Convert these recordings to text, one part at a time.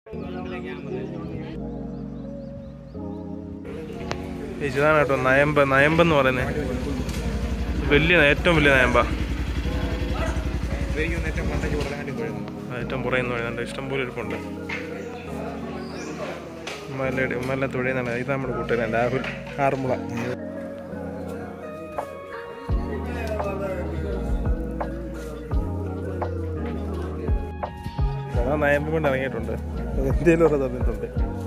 ഇതാണ് കേട്ടോ നയമ്പ നയമ്പെന്ന് പറയുന്നത് വലിയ ഏറ്റവും വലിയ നയമ്പ ഏറ്റവും പുറയെന്ന് പറയുന്നുണ്ട് ഇഷ്ടംപോലെ ഇരിപ്പുണ്ട് ഉമ്മല്ല ഉമ്മല്ല തുഴയുന്നുണ്ട് ഇത് നമ്മുടെ കൂട്ടുകാരൻ രാഹുൽ ആറന്മുള ആ നയമ്പ് കൊണ്ട് ഇറങ്ങിയിട്ടുണ്ട് അത് എന്തേലും ഒരു തന്നിട്ടുണ്ട്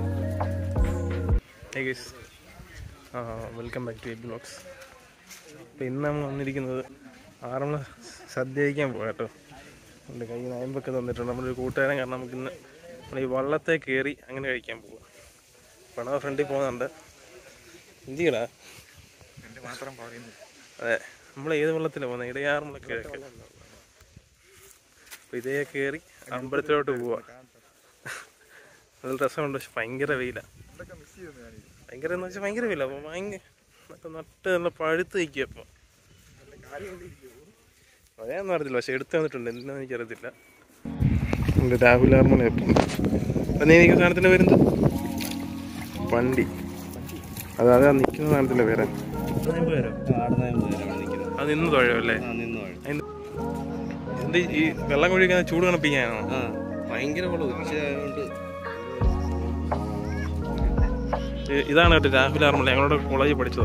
hey guys ah welcome back to a blogs അപ്പോൾ ഇന്ന് നമ്മൾ വന്നിരിക്കുന്നത് ആറന്മുള സദ്യ കഴിക്കാൻ പോകാം കേട്ടോ എൻ്റെ കൈ നയമ്പൊക്കെ തന്നിട്ടുണ്ട് നമ്മുടെ ഒരു കൂട്ടുകാരൻ കാരണം നമുക്ക് ഇന്ന് നമ്മൾ ഈ വള്ളത്തെ കയറി അങ്ങനെ കഴിക്കാൻ പോവാം പണവ ഫ്രണ്ടിൽ പോകുന്നുണ്ട് എന്തിയടാ മാത്രം പറയുന്നു അതെ നമ്മൾ ഏത് വെള്ളത്തിലാണ് പോകുന്നത് ഇടയാറുമുള കിഴക്ക് അപ്പോൾ ഇതേ കയറി അമ്പലത്തിലോട്ട് പോവാ നല്ല രസമുണ്ട് പക്ഷെ ഭയങ്കര വെയിലാണ് ഇതൊക്കെ മിസ് ചെയ്യുന്നു ഞാൻ ഭയങ്കര എന്ന് വെച്ചാൽ ഭയങ്കര വില അപ്പോൾ ഭയങ്കര നട്ട് നട്ട് നല്ല പഴുത്ത് നിൽക്കുക അപ്പോൾ പറയാന്ന് അറിയത്തില്ല പക്ഷെ എടുത്തു തന്നിട്ടുണ്ട് എന്താണെന്ന് എനിക്കറിയത്തില്ല എൻ്റെ രാഹുൽ ആർമണ എപ്പം അപ്പം നീ നിൽക്കുന്ന സാധനത്തിൻ്റെ പേരെന്ത് വണ്ടി അത് അതാ നിൽക്കുന്ന സാധനത്തിൻ്റെ പേര് അത് നിന്ന് തൊഴല്ലേ അതിന് എന്ത് ഈ വെള്ളം കൊഴിക്കുന്ന ചൂട് കണപ്പിക്കാനാണോ ഭയങ്കര വെള്ളം ഉച്ചയായതുകൊണ്ട് ഇ- ഇതാണ് കേട്ടോ രാഹുൽ ആർമല ഞങ്ങളുടെ കോളേജിൽ പഠിച്ചതാ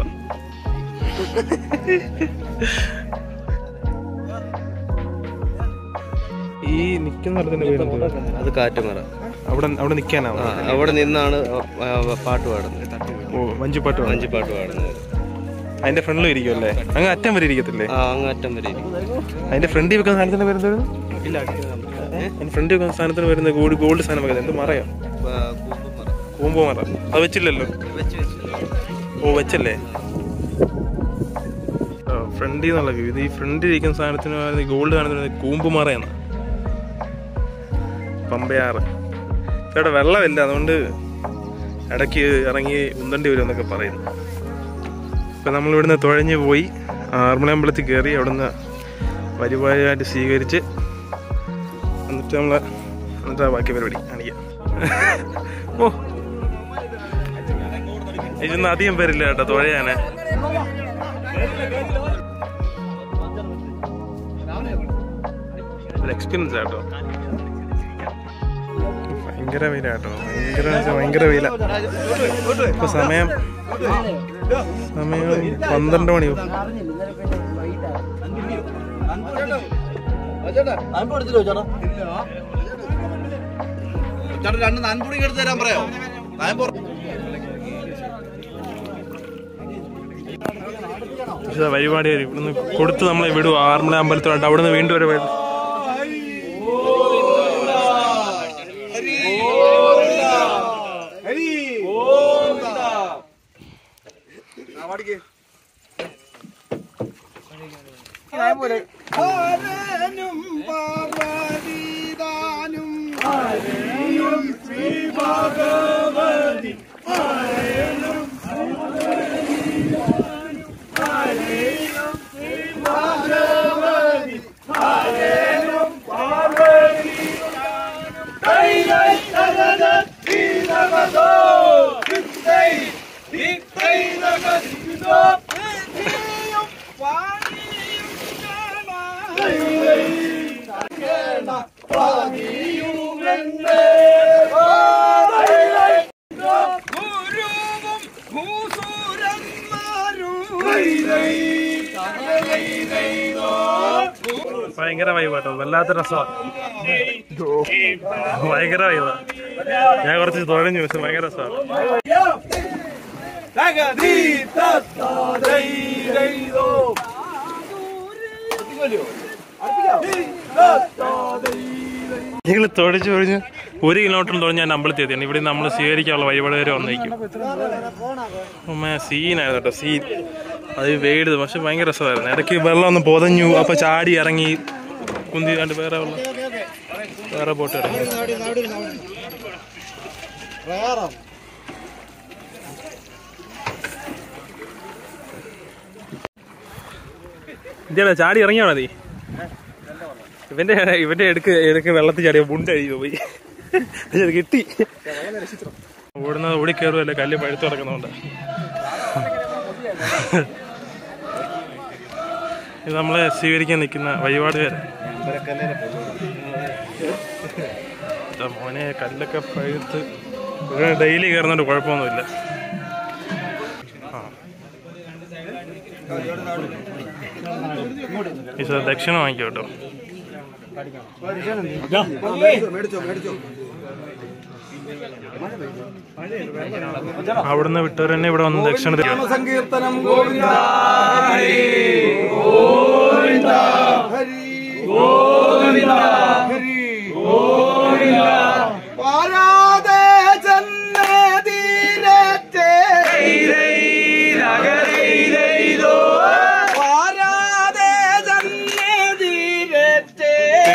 ഈ നിൽക്കുന്ന സ്ഥലത്തിന്റെ പേര് അത് കാറ്റുമറ അവിടെ അവിടെ നിൽക്കാനാണോ ആ അവിടെ നിന്നാണ് ആ, ആ, പാട്ട് പാടുന്നത് ഓ വഞ്ചിപ്പാട്ട് വേണം. വഞ്ചിപ്പാട്ട് പാടുന്നത് അതിന്റെ ഫ്രണ്ടിലും ഇരിക്കുമല്ലേ അങ്ങ് അറ്റം വരെ ഇരിക്കത്തില്ലേ ആ അങ്ങറ്റം വരെ ഇരിക്കും അതിന്റെ ഫ്രണ്ടിൽ വെക്കുന്ന സാധനത്തിന്റെ പേര് എന്തായിരുന്നു ഇല്ല അതിന്റെ ഫ്രണ്ടിൽ വെക്കുന്ന സാധനത്തിന് വരുന്ന ഗോൾഡ് ഗോൾഡ് സാധനം വെക്കുന്നത് എന്ത് മറയോ കൂമ്പുമറ കൂമ്പോ മറ അത് വെച്ചില്ലല്ലോ വെച്ച് വെച്ച് ഓ വെച്ചല്ലേ ഫ്രണ്ടിൽ നിന്നുള്ള വ്യൂ ഇത് ഈ ഫ്രണ്ടിൽ ഇരിക്കുന്ന സാധനത്തിന് ഗോൾഡ് കാണുന്നത് കൂമ്പുമറയാണ് പമ്പയാറ് ഇവിടെ വെള്ളമില്ല അതുകൊണ്ട് ഇടയ്ക്ക് ഇറങ്ങി ഉന്തണ്ടി വരും എന്നൊക്കെ പറയുന്നു ഇപ്പം നമ്മൾ ഇവിടുന്ന് തുഴഞ്ഞ് പോയി ആറന്മുള അമ്പലത്തിൽ കയറി അവിടുന്ന് പരിപാടിയായിട്ട് സ്വീകരിച്ച് എന്നിട്ട് നമ്മൾ എന്നിട്ട് ബാക്കി പരിപാടി കാണിക്കാം ഓ ഇതൊന്നും അധികം പേരില്ല കേട്ടോ തുഴയാനെ ഒരു എക്സ്പീരിയൻസ് ആട്ടോ ഭയങ്കര വെയില കേട്ടോ ഭയങ്കര വെച്ചാ ഭയങ്കര വെയില ഇപ്പൊ സമയം സമയം പന്ത്രണ്ട് മണി ചേട്ടാ രണ്ട് നൻപുടി എടുത്ത് തരാൻ പറയാമോ പക്ഷേ പരിപാടി ഇവിടുന്ന് കൊടുത്ത് നമ്മളെ വിടും ആറന്മുള അമ്പലത്തിലോട്ട് അവിടുന്ന് വീണ്ടും ഒരു വഴി- ഭയങ്കര വൈബ് കേട്ടോ വല്ലാത്ത രസമാണ് ഭയങ്കര വൈബ് ഞാൻ കുറച്ച് തുഴഞ്ഞു പക്ഷെ ഭയങ്കര രസമാണ് ഞങ്ങൾ തുഴച്ച് തുഴഞ്ഞ് ഒരു കിലോമീറ്റർ തുഴഞ്ഞ് ഞാൻ അമ്പലത്തിൽ എത്തിയാണ് ഇവിടെ നമ്മൾ സ്വീകരിക്കാനുള്ള വഴിപാട് വരെ വന്നേക്കും അമ്മ സീനായിരുന്നു കേട്ടോ സീൻ അത് വെയിലത് പക്ഷെ ഭയങ്കര രസമായിരുന്നു ഇടയ്ക്ക് വെള്ളം ഒന്ന് പൊതഞ്ഞു അപ്പൊ ചാടി ഇറങ്ങി കുന്തി കണ്ട് വേറെ വെള്ളം വേറെ ബോട്ട് ഇറങ്ങി ഇതേടാ ചാടി ഇറങ്ങിയാണോ നീ ഇവന്റെ ഇവന്റെ എടുക്ക് എടുക്ക് വെള്ളത്തിൽ ചാടിയ ബുണ്ട് അഴിഞ്ഞു പോയി ഇത് കിട്ടി ഓടുന്നത് ഓടി കയറുമല്ലേ കല്ല് പഴുത്ത് കിടക്കുന്നുണ്ട് ഇത് നമ്മളെ സ്വീകരിക്കാൻ നിൽക്കുന്ന വഴിപാടുകാരൻ ഇതാ മോനെ കല്ലൊക്കെ പഴുത്ത് ഇവിടെ ഡെയിലി കയറുന്നുണ്ട് കുഴപ്പമൊന്നുമില്ല ആ ഈ സാർ ദക്ഷിണ വാങ്ങിക്കോ കേട്ടോ അവിടുന്ന് വിട്ടവർ തന്നെ ഇവിടെ വന്ന് ദക്ഷിണ തരിക സങ്കീർത്തനം ഗോവിന്ദ ഹരി ഗോവിന്ദ ഹരി ഗോവിന്ദ ഹരി ഗോവിന്ദ പാരാതെ ജന്മദീനത്തെ പാരാതെ ജന്മദീനത്തെ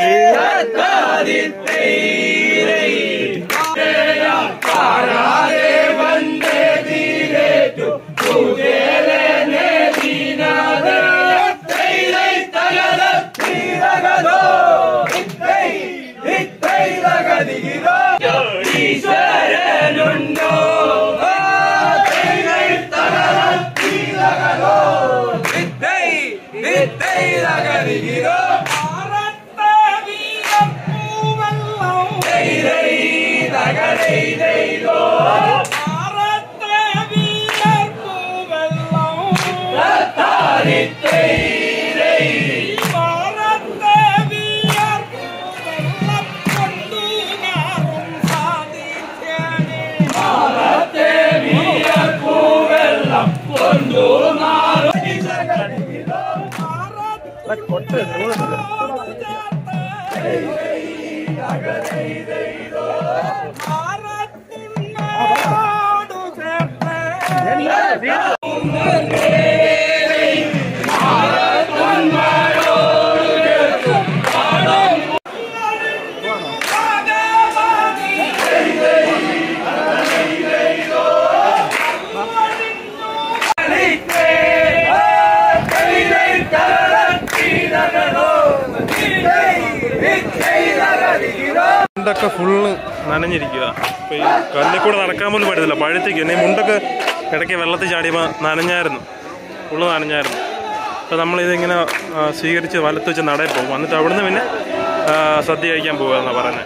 മുണ്ടൊക്കെ ഫുള്ള് നനഞ്ഞിരിക്കുക ഇപ്പൊ ഈ കല്ലിൽ കൂടെ നടക്കാൻ പോലും പറ്റത്തില്ല പഴുത്തേക്ക് എന്നെ മുണ്ടൊക്കെ ഇടയ്ക്ക് വെള്ളത്തിൽ ചാടിയപ്പോൾ നനഞ്ഞായിരുന്നു ഫുള്ള് നനഞ്ഞായിരുന്നു അപ്പോൾ നമ്മളിതിങ്ങനെ ആ, സ്വീകരിച്ച് വലത്ത് വെച്ച് നടയിൽ പോകും എന്നിട്ട് അവിടുന്ന് പിന്നെ ആ, സദ്യ കഴിക്കാൻ പോകുക എന്നാണ് പറയുന്നത്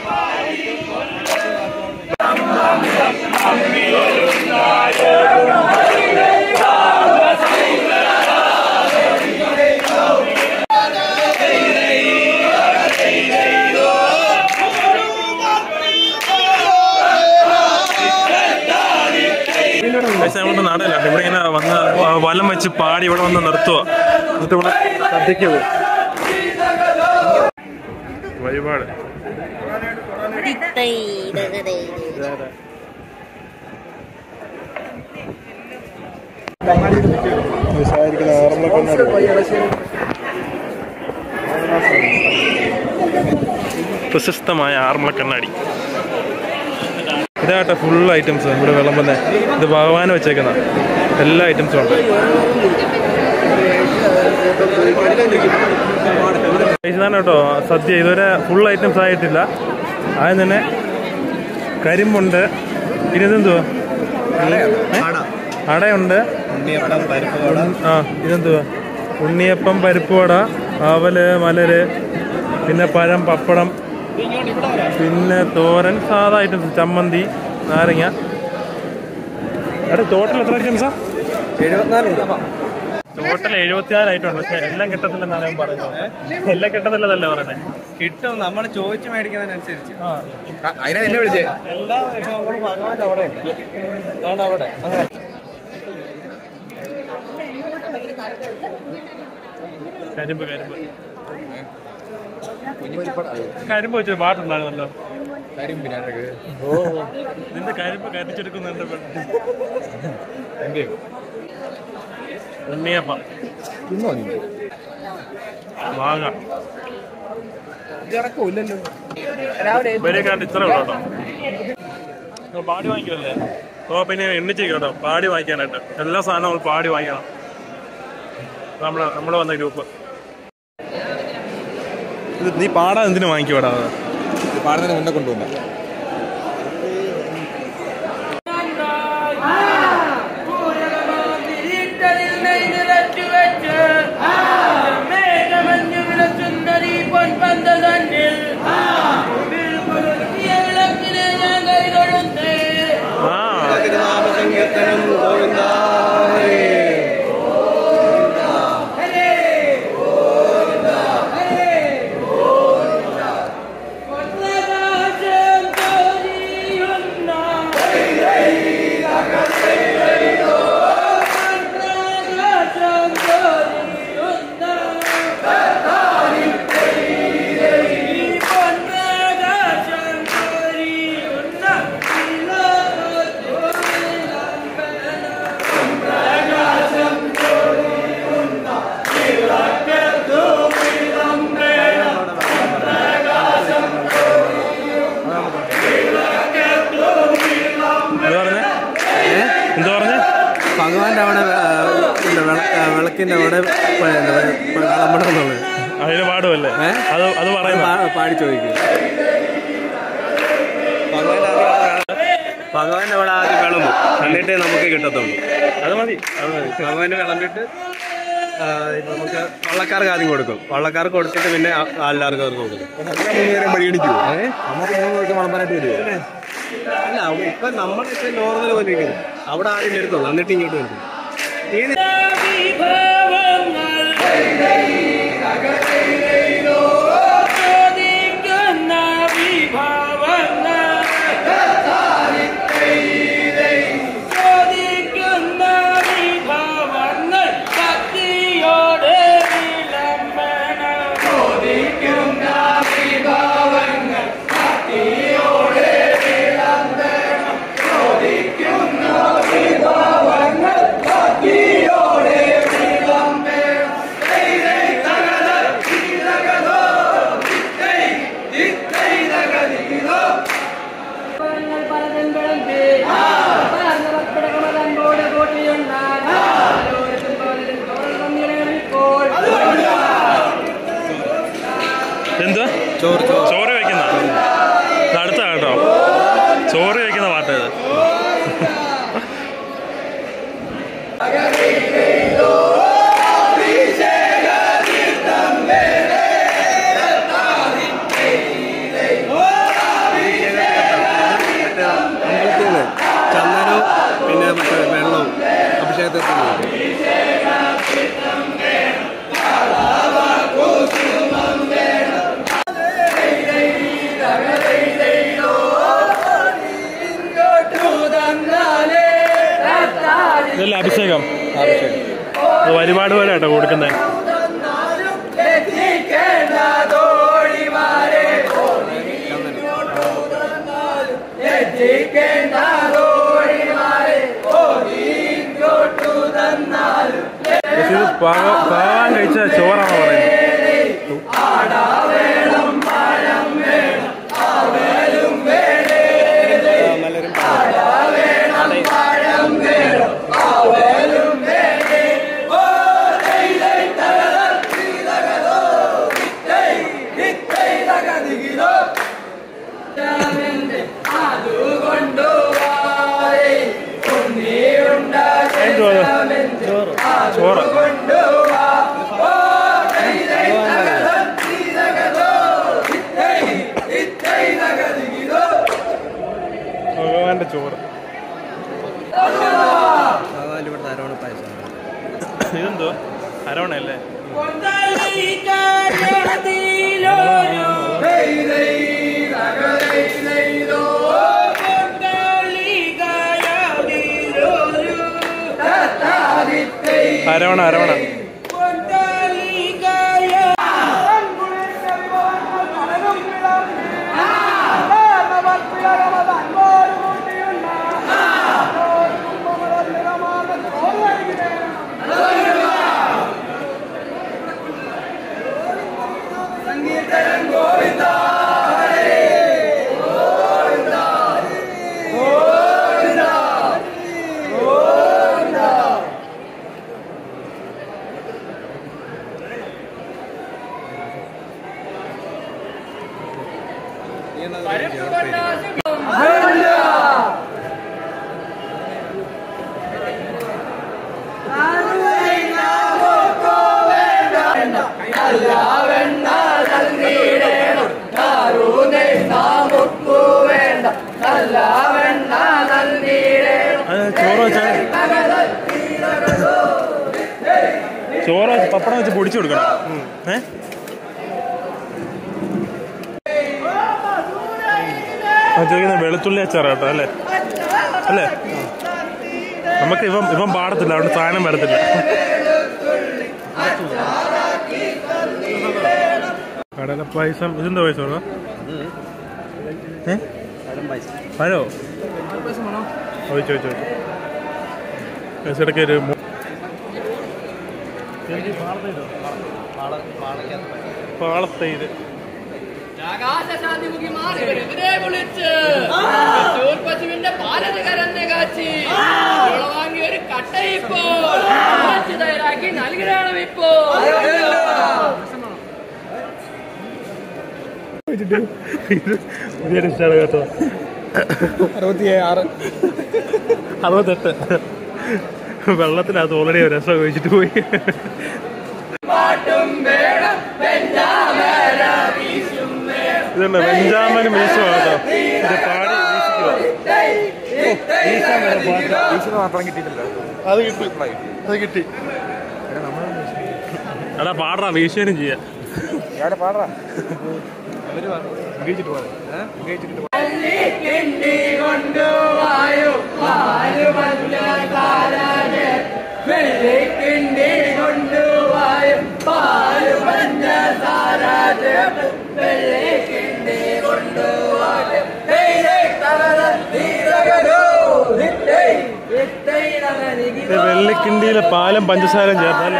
പൈസ അങ്ങോട്ട് നാടല്ല ഇവിടെ ഇങ്ങനെ വന്ന് ആ വലം വെച്ച് പാടി ഇവിടെ വന്ന് നിർത്തുക എന്നിട്ട് ഇവിടെ സദ്യക്ക് പോകും വഴിപാട് പ്രശസ്തമായ ആർമ കണ്ണാടി ഇതാട്ടെ ഫുൾ ഐറ്റംസ് ഇവിടെ വിളമ്പുന്നത് ഇത് ഭഗവാൻ വെച്ചേക്കുന്ന എല്ലാ ഐറ്റംസും ഉണ്ട് ഇതാണ് കേട്ടോ സദ്യ ഇതുവരെ ഫുൾ ഐറ്റംസ് ആയിട്ടില്ല ആദ്യം തന്നെ കരിമ്പുണ്ട് പിന്നെ ഇതെന്തുവാ ഏ? അടയുണ്ട് ആ ഇതെന്തുവാ ഉണ്ണിയപ്പം പരിപ്പ് വട അവല് മലര് പിന്നെ പഴം പപ്പടം പിന്നെ തോരൻ സാധാ ഐറ്റംസ് ചമ്മന്തി നാരങ്ങ എടാ ടോട്ടൽ എത്ര ഐറ്റംസാ ടോട്ടൽ എഴുപത്തിനാല് ഐറ്റം ഉണ്ട് പക്ഷെ എല്ലാം കിട്ടത്തില്ലെന്നാണ് ഞാൻ പറയുന്നത് എല്ലാം കിട്ടത്തില്ലെന്നല്ലേ പറയുന്നത് കിട്ടും നമ്മൾ ചോദിച്ചു മേടിക്കുന്നതിനനുസരിച്ച് അതിനാ എന്നെ വിളിച്ചേ എല്ലാ വിഭവങ്ങളും ഭഗവാന്റെ അവിടെ ഉണ്ട് അതുകൊണ്ട് അവിടെ കരിമ്പ് കരിമ്പ് കരിമ്പ് വെച്ചൊരു പാട്ടുണ്ടായിരുന്നല്ലോ കാര്യം പിന്നെ ഓ നിന്റെ കരിമ്പ് കരിച്ചെടുക്കുന്നുണ്ട് പെണ്ണ്. ഉണ്ണിയപ്പം തിന്നോ നീ മാങ്ങ ഇറക്കൂല്ലല്ലോ ഇവരെക്കാണ്ട് ഇത്ര ഉള്ളൂ കേട്ടോ ഓ, പാടി വാങ്ങിക്കുമല്ലേ ഓ പിന്നെ എണ്ണിച്ചേക്ക് കേട്ടോ പാടി വാങ്ങിക്കാനായിട്ട് എല്ലാ സാധനവും നമ്മൾ പാടി വാങ്ങിക്കണം നമ്മള് നമ്മള് വന്ന ഗ്രൂപ്പ് ഇത് നീ പാടാൻ എന്തിനു വാങ്ങിക്കൂടാ പാടുന്നതിന് മുന്നേ കൊണ്ടുവന്ന എന്താ പറഞ്ഞ ഭഗവാന്റെ അവിടെ ആ, ഇല്ല, വിള- ആ, വിളക്കിന്റെ അവിടെ പ- എന്താ പറയാ, പ- വിളമ്പണം എന്നുള്ളത് അതിന് പാടുമല്ലേ ഏ? അത് അത് പറയുന്ന പാ- പാടി ചോദിക്കും ഭഗവാന്റെ അവിടെ ആദ്യം വിളമ്പും എന്നിട്ടേ നമുക്ക് കിട്ടത്തുള്ളൂ അത് മതി അത് മതി. ഭഗവാന് വിളമ്പിട്ട് ആ, നമുക്ക് വള്ളക്കാർക്ക് ആദ്യം കൊടുക്കും വള്ളക്കാർക്ക് കൊടുത്തിട്ട് പിന്നെ ആ- എല്ലാവർക്കും അവർക്ക് കൊടുക്കും മൂന്നുപേരും പരിഗണിക്കുമോ നമുക്ക് മൂന്ന് പേർക്ക് വളമ്പാനായിട്ട് വരുമോ അല്ല അവിടെ ഇപ്പൊ നമ്മളൊക്കെ നോർമൽ പോലെ ഇരിക്കുന്നു അവിടെ ആദ്യം എടുത്തുള്ളൂ എന്നിട്ട് ഇങ്ങോട്ട് വരും എന്തുവാ ചോറ് ചോറ് ചോറ് വെക്കുന്ന അടുത്ത കേട്ടോ ചോറ് വെക്കുന്ന പാട്ട് ഇത് അമ്പലത്തിൽ നിന്ന് ചന്ദനവും പിന്നെ മറ്റേ വെള്ളവും അഭിഷേകത്തിൽ ഇതല്ല അഭിഷേകം അഭിഷേകം അത് വഴിപാട് പോലെ കേട്ടോ കൊടുക്കുന്നത് പക്ഷെ ഇത് പാക- പാകാൻ കഴിച്ച ചോറാണോ പറയുന്നത് മലരും എന്തുവാ അത്? ചോറ് ഭഗവാന്റെ ചോറ് സാധാരണ ഇവിടുത്തെ അരവണ പായസം ഇതെന്തോ അരവണയല്ലേ അരവണ അരവണ അത് ചോറ് വെച്ച ചോറ് വെച്ച് പപ്പടം വെച്ച് പൊടിച്ചു കൊടുക്കണം ഏ ആ ചോദിക്കുന്നത് വെളുത്തുള്ളി അച്ചാറാ കേട്ടോ അല്ലേ അല്ലേ നമുക്ക് ഇവൻ ഇവൻ പാടത്തില്ല അവിടെ സാധനം വരത്തില്ല കടല പായസം ഇതെന്താ പായസമാണോ ഏ പഴോ ചോദിച്ചു ചോദിച്ചു ഇടയ്ക്ക് ഒരു മു- പാളത്തൈര് ആകാശശാന്തിമുഖി മാറി ഇവരെ വിളിച്ച് പശുവിന്റെ പാലത് കരന്ന് കാച്ചി കഴിച്ചിട്ട് പുതിയ ഡിഷാണ് കേട്ടോ അറുപത്തി ആറ് അറുപത്തെട്ട് വെള്ളത്തിനകത്ത് ഓൾറെഡി ഒരു രസം കഴിച്ചിട്ട് പോയി ഇതുണ്ട് ബെഞ്ചാമൻ മീശോ കേട്ടോ ഇത് പാടി വീശിക്കുവാ. ഈശ്വര മാത്രം കിട്ടിയിട്ടില്ല അത് കിട്ടി അത് കിട്ടി എടാ പാടാ വീശുവാനും ചെയ്യാം ഇവിടെ പാടാ അവര് ഉപയോഗിച്ചിട്ട് പോകാം ഏഹ് ഉപയോഗിച്ചിട്ട് വെള്ളിക്കിണ്ടി കൊണ്ടുവായും പാല് പഞ്ചസാര ചേർത്ത് വെള്ളിക്കിണ്ടി കൊണ്ടുവായും ഇത് വെള്ളിക്കിണ്ടിയിലെ പാലും പഞ്ചസാരയും ചേർത്തല്ലേ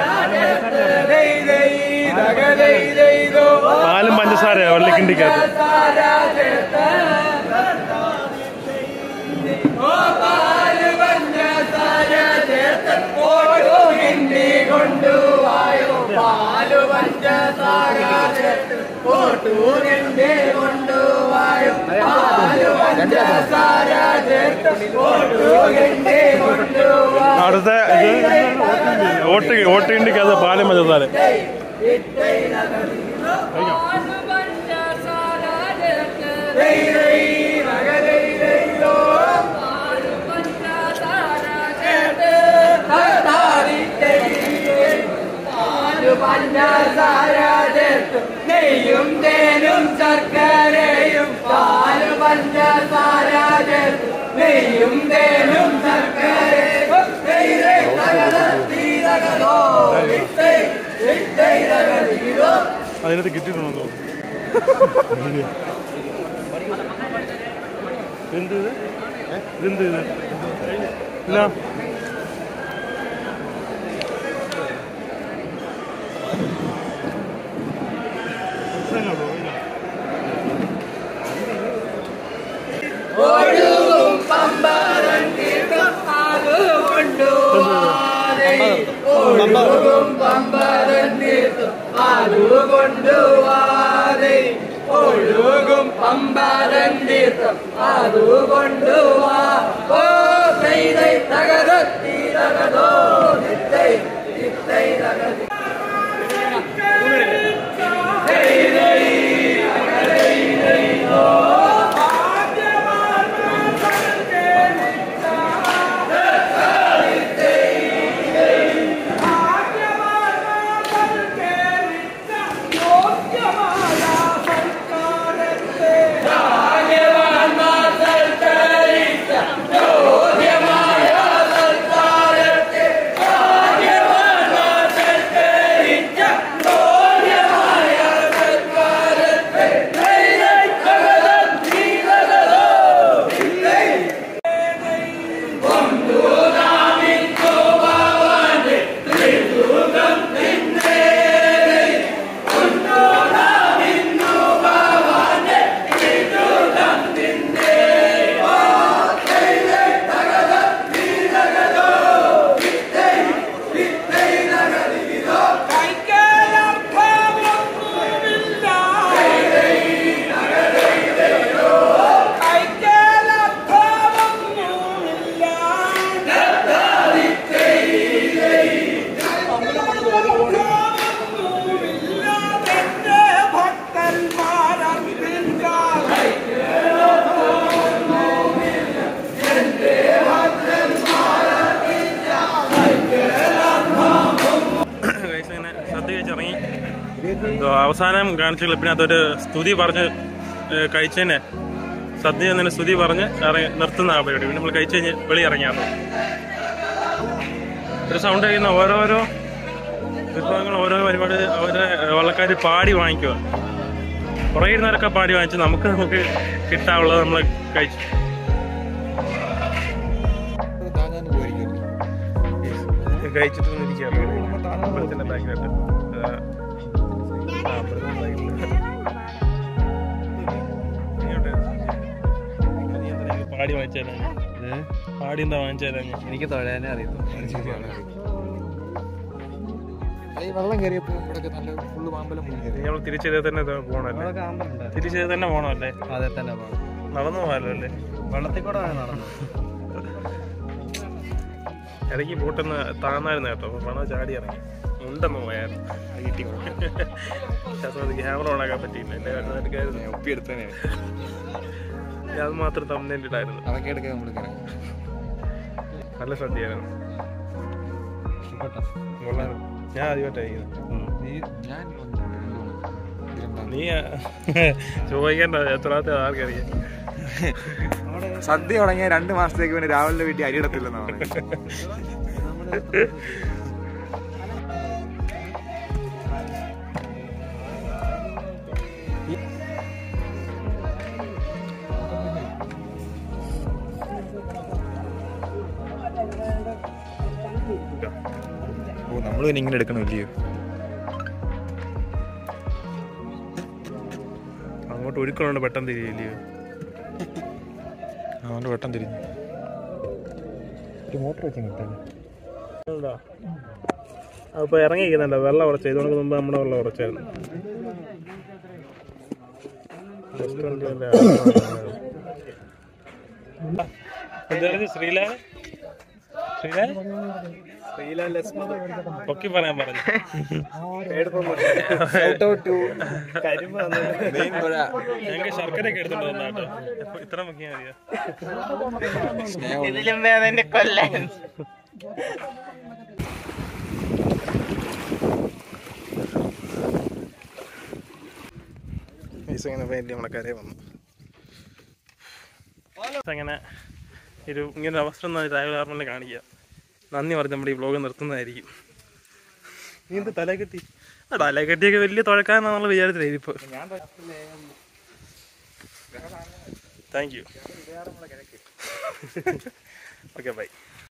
പാലും പഞ്ചസാരയാ വെള്ളിക്കിണ്ടിക്കകത്ത് കൊണ്ടുവായോ പാല് പഞ്ചസാര ചേർത്ത് കോട്ടൂരിന്റെ കൊണ്ടുവായോ പാല് പഞ്ചസാര ചേർത്ത് കോട്ടൂരിന്റെ കൊണ്ടുവായോ അടുത്ത ഇത് ഓട്ട് ഓട്ടിണ്ടിക്കകത്ത് പാലും പഞ്ചസാര പഞ്ചസാര ചേർത്ത് നെയ്യും തേനും ശർക്കരയും പാല് പഞ്ചസാര ചേർത്ത് നെയ്യും തേനും ശർക്കരയും അതിനകത്ത് കിട്ടിയിട്ടുണ്ടോ എന്ന് തോന്നുന്നു എന്ത് ഇത് ഇതെന്ത് ഇത് ഇല്ല ഒഴുകും പമ്പരം തീർത്ഥം അത് കൊണ്ടുവാതെ ഒഴുകും പമ്പരം തീർത്ഥം അത് കൊണ്ടുവാതെ ഒഴുകും പമ്പരം തീർത്ഥം അത് കൊണ്ടുവാ ഓ തൈതൈ തകരത്തി തകതോ നിത്തൈ നിത്തൈ തകതി Guys, ഇങ്ങനെ സദ്യ കഴിച്ചിറങ്ങി എന്തോ അവസാനം കാണിച്ച ക്ലിപ്പിനകത്തൊരു സ്തുതി പറഞ്ഞ് ഏ, കഴിച്ചതിനെ സദ്യ എന്നതിന് സ്തുതി പറഞ്ഞ് ഇറങ്ങി നിർത്തുന്ന ആ പരിപാടി പിന്നെ നമ്മൾ കഴിച്ച് കഴിഞ്ഞ് വെളി ഇറങ്ങിയാണ് ഒരു സൗണ്ട് കഴിയുന്ന ഓരോരോ വിഭവങ്ങൾ ഓരോ പരിപാടി ഓരോ വള്ളക്കാർ പാടി വാങ്ങിക്കുക കുറേ ഇരുന്നവരൊക്കെ പാടി വാങ്ങിച്ച് നമുക്ക് നമുക്ക് കിട്ടാനുള്ളത് നമ്മൾ കഴിച്ചു താങ്ങാൻ പോയിരിക്കും കഴിച്ചിട്ടൊന്നും ഇരിക്കുകയാണ് അമ്പലത്തിന്റെ ബാക്കിലായിട്ട് ആ, ആ, അമ്പലത്തിന്റെ ബാക്കില്. ഇങ്ങോട്ട്. നീ എന്താ എനിക്ക് പാടി വാങ്ങിച്ചാലാണ് പാടി എന്താ വാങ്ങിച്ചാലാണ് എനിക്ക് തൊഴാനേ അറിയത്തു ഈ വെള്ളം കയറിയപ്പോ ഇവിടെയൊക്കെ നല്ല ഫുള്ള് പാമ്പലം മുങ്ങി നമ്മൾ തിരിച്ചതേ തന്നെ പോകണല്ലേ തിരിച്ചതേ തന്നെ പോകണമല്ലേ അതെ തന്നെ പോകണം നടന്നു പോകാലോ അല്ലേ വെള്ളത്തിൽ കൂടെ വേണം നടന്നു ഇടയ്ക്ക് ബോട്ടൊന്ന് താന്നായിരുന്നു കേട്ടോ അപ്പോൾ പണം ചാടി ഇറങ്ങി ഉണ്ടെന്ന് പോയായിരുന്നു കിട്ടി പക്ഷെ അത് ക്യാമറ ഓണാക്കാൻ പറ്റിയില്ല എൻ്റെ എടുക്കായിരുന്നു ഒപ്പി എടുത്തേ അത് മാത്രം തമ്മിലിട്ടായിരുന്നു അതൊക്കെ എടുക്കാൻ നമ്മളിങ്ങനെ നല്ല സദ്യയായിരുന്നു കൊള്ളായിരുന്നു ഞാൻ ആദ്യമായിട്ടായിരിക്കുന്നത് നീ ഞാൻ വന്നു. നീ ചോദിക്കേണ്ട എത്രാമത്തെ ആർക്കറിയാം സദ്യ തുടങ്ങിയ രണ്ട് മാസത്തേക്ക് പിന്നെ രാവിലെ വീട്ടിൽ അരിയിടത്തില്ലെന്ന് പറഞ്ഞു ഓ നമ്മൾ പിന്നെ ഇങ്ങനെ എടുക്കണമില്ലയോ അങ്ങോട്ട് ഒരുക്കണോണ്ട് പെട്ടെന്ന് തിരിയില്ലയോ അതുകൊണ്ട് വെട്ടം തിരിഞ്ഞു ഒരു മോട്ടർ വെച്ച് കിട്ടാൻ അപ്പോൾ ഇറങ്ങിയിരിക്കുന്നുണ്ടോ വെള്ളം ഉറച്ച ഇതുകൊണ്ട് മുമ്പ് നമ്മുടെ വെള്ളം ഉറച്ചായിരുന്നു റെസ്റ്റോറൻറ്റിലെ എന്തായിരുന്നു ശ്രീലാൽ ശ്രീലാൽ പൊക്കി പറയാൻ പറഞ്ഞു ഞങ്ങൾക്ക് ശർക്കര ഒക്കെ എടുത്തോണ്ട് വന്നാ കേട്ടോ എപ്പോ ഇത്ര മുക്കിയാ മതിയോ ഇതിലും വേദന എന്നെ കൊല്ലാൻ പൈസ ഇങ്ങനെ വേണ്ടി നമ്മളെ കരയെ വന്നു അങ്ങനെ ഒരു ഇങ്ങനെ ഒരു അവസ്ഥ ഒന്ന് ട്രാവൽ കാർമലിനെ കാണിക്കുക നന്ദി പറഞ്ഞ് നമ്മുടെ ഈ വ്ലോഗ് നിർത്തുന്നതായിരിക്കും നീ എന്ത് തല കെട്ടി ആ തല കെട്ടിയൊക്കെ വലിയ തുഴക്കാരെന്നുള്ള വിചാരത്തിലായി ഇപ്പോൾ താങ്ക് യു ഓക്കെ ബൈ